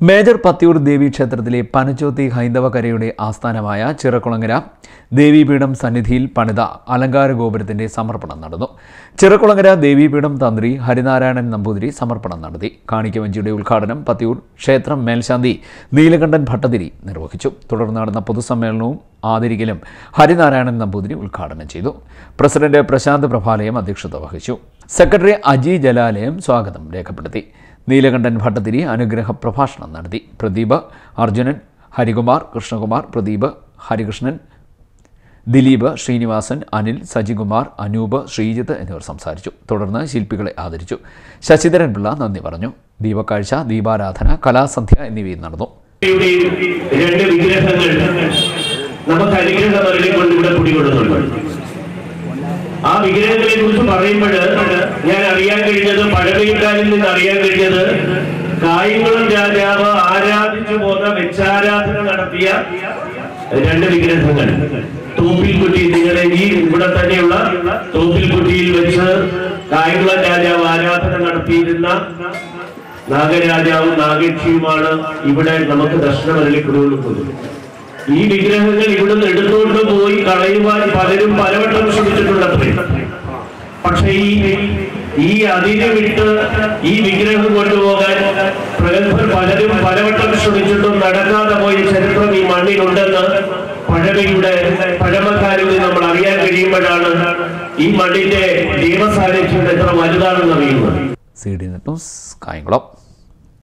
major Pathiyoor ദേവി ക്ഷേത്രത്തിലെ പനച്ചോത്തി ഹൈന്ദവകരയുടെ ആസ്ഥാനമായ ചിറക്കുളങ്ങര ദേവീപീഠം സന്നിധിയിൽ പണിത അലങ്കാര ഗോപുരത്തിന്റെ സമർപ്പണം നടന്നു ചിറക്കുളങ്ങര ദേവീപീഠം തന്ത്രി ഹരിനാരായണൻ നമ്പൂതിരി സമർപ്പണം നടത്തി കാണിക്കവഞ്ചിയുടെ ഉദ്ഘാടനം പത്തിയൂർ ക്ഷേത്രം മേൽശാന്തി നീലകണ്ഠൻ ഭട്ടതിരി നിർവഹിച്ചു തുടർന്ന് നടന്ന പൊതുസമ്മേളനവും ആദരിക്കലും ഹരിനാരായണൻ നമ്പൂതിരി ഉദ്ഘാടനം ചെയ്തു പ്രസിഡന്റ് പ്രശാന്ത് പ്രഭാലയം അധ്യക്ഷത വഹിച്ചു സെക്രട്ടറി അജി ജലാലയം സ്വാഗതം രേഖപ്പെടുത്തി നീലകണ്ഠൻ ഭട്ടതിരി അനുഗ്രഹ പ്രഭാഷണം നടത്തി പ്രദീപ് അർജുനൻ ഹരികുമാർ കൃഷ്ണകുമാർ പ്രദീപ് ഹരികൃഷ്ണൻ ദിലീപ് ശ്രീനിവാസൻ അനിൽ സജികുമാർ അനൂപ് ശ്രീജിത്ത് എന്നിവർ സംസാരിച്ചു തുടർന്ന് ശില്പികളെ ആദരിച്ചു ശശിധരൻ പിള്ള നന്ദി പറഞ്ഞു ദീപക്കാഴ്ച ദീപാരാധന കലാസന്ധ്യ എന്നിവയും നടന്നു യുടെയും രണ്ട് വിഗ്രഹങ്ങൾ നമുക്ക് അനുഗ്രഹം അറിയിക്കൊണ്ട് ഇവിടെ കുടികൊള്ളുന്നുണ്ട് ആ വിഗ്രഹങ്ങളെ കുറിച്ച് പറയുമ്പോൾ ഞാൻ അറിയാൻ കഴിഞ്ഞത് പഴമക്കാരിൽ നിന്ന് അറിയാൻ കഴിഞ്ഞത് കായംകുളം രാജാവ് ആരാധിച്ചു പോന്ന വെച്ചാരാധന നടത്തിയ രണ്ട് വിഗ്രഹങ്ങൾ തൂപ്പിൽക്കുട്ടി നിങ്ങളെ ഈ ഇവിടെ തന്നെയുള്ള തൂപ്പിൽക്കുട്ടിയിൽ വെച്ച് കായംകുളം രാജാവ് ആരാധന നടത്തിയിരുന്ന നാഗരാജാവും നാഗേക്ഷിയുമാണ് ഇവിടെ നമുക്ക് ദർശനം അരളിക്കൊടുക്കുന്നത് ഈ വിഗ്രഹങ്ങൾ ഇവിടുന്ന് എടുത്തുകൊണ്ട് പോയി കളയുവാൻ പലരും പലവട്ടം ശ്രമിച്ചിട്ടുണ്ടത്രേ പക്ഷേ ഈ ഈ അതിര് വിട്ട് ഈ വിഗ്രഹം കൊണ്ടുപോകാൻ പ്രഗത്ഭർ പലരും പലവട്ടം ശ്രമിച്ചിട്ടും നടക്കാതെ പോയ ചരിത്രം ഈ മണ്ണിലുണ്ടെന്ന് പഴമയുടെ പഴമക്കാരിൽ നിന്ന് നമ്മൾ അറിയാൻ കഴിയുമ്പോഴാണ് ഈ മണ്ണിന്റെ ദൈവസാന്നിധ്യം എത്ര വലുതാണെന്ന് അറിയുന്നത് C D net news Kayamkulam